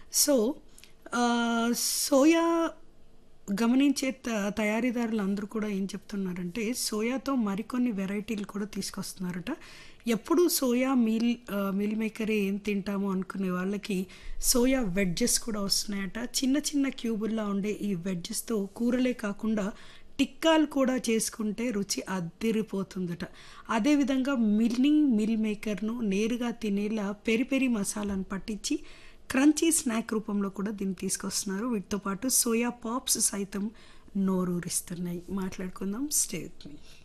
so ఆహ్, soya గమనించే త తయారీదారులు అందరూ కూడా ఏం చెప్తున్నారంటే సోయాతో మరికొన్ని వెరైటీలు కూడా తీసుకొస్తున్నారట ఎప్పుడు సోయా మీల్ ఆహ్, మీల్ మేకరే ఏం తింటాము అనుకునే వాళ్ళకి సోయా వెడ్జెస్ కూడా వస్తున్నాయట చిన్న చిన్న క్యూబుల్లా ఉండే ఈ వెడ్జెస్తో కూరలే కాకుండా టిక్కాలు కూడా చేసుకుంటే రుచి అద్దిరిపోతుందట అదేవిధంగా మిల్ని మిల్ మేకర్ను నేరుగా తినేలా పెరి పెరి మసాలాను పట్టించి క్రంచీ స్నాక్ రూపంలో కూడా దీన్ని తీసుకొస్తున్నారు వీటితో పాటు సోయా పాప్స్ సైతం నోరూరిస్తున్నాయి మాట్లాడుకుందాం స్టే విత్ మీ